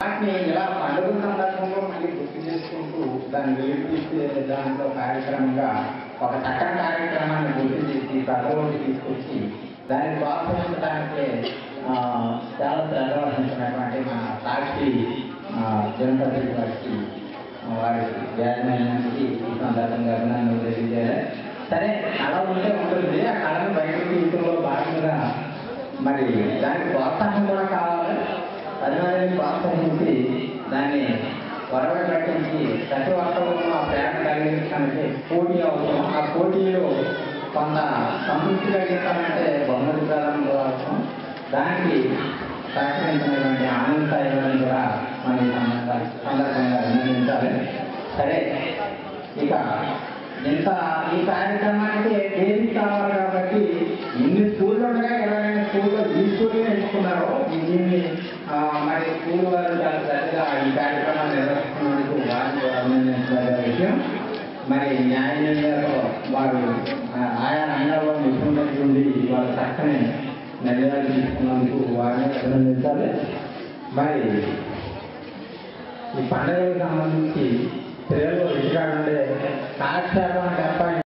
వాటిని ఇలా పండుగ సందర్భంలో మళ్ళీ గుర్తు చేసుకుంటూ దాన్ని వెలిపిస్తే దాంట్లో కార్యక్రమంగా ఒక చక్కని కార్యక్రమాన్ని గుర్తు చేసి ప్రజల్లోకి తీసుకొచ్చి దాన్ని ప్రోత్సహించడానికి ఆ, చాలా శ్రద్ధ వహించినటువంటి మన సాక్షి ఆ, జనపతి వారికి వారికి యాజమాన్యానికి ఈ సందర్భంగా అభినందనలు తెలియజేయాలి సరే కళ ఉంటే ఉంటుంది ఆ కళను బయటకు తీయడంలో భాగంగా మరి దానికి ప్రోత్సాహం కూడా కావాలి పది మందిని ప్రోత్సహించి దాన్ని వరవ కట్టించి ప్రతి ఒక్కరు ఆ ప్రేమ కలిగించడానికి పోటీ అవసరం ఆ పోటీలో కొంత సంతృప్తి కలిగించాలంటే బహుమతి ప్రదానం కూడా అవసరం దానికి సహకరించినటువంటి ఆనంద సాయిలను కూడా మనం ఈ సందర్భ- సందర్భంగా అభినందించాలి సరే ఇక ఇంత ఈ కార్యక్రమానికి ఏది కావాలి కాబట్టి ఇన్ని స్కూళ్ళు ఉండగా ఎలాగైనా స్కూల్లో ఈ స్కూల్ ఎంచుకున్నారో దీన్ని ఆ, మరి స్కూల్ వారు చాలా శ్రద్ధగా ఈ కార్యక్రమాన్ని నిర్వహిస్తున్నందుకు వారిని కూడా అభినందించదగ్గ విషయం మరి న్యాయ నిర్ణయాలు వారు ఆ, ఆయా రంగాల్లో నిపుణులై ఉండి వారు చక్కని నిర్ణయాలు తీసుకున్నందుకు వారిని అభినందించాలి మరి ఈ పండుగలకు సంబంధించి పిల్లలు ఇంటికాడ ఉండే కాలక్షేపం తప్ప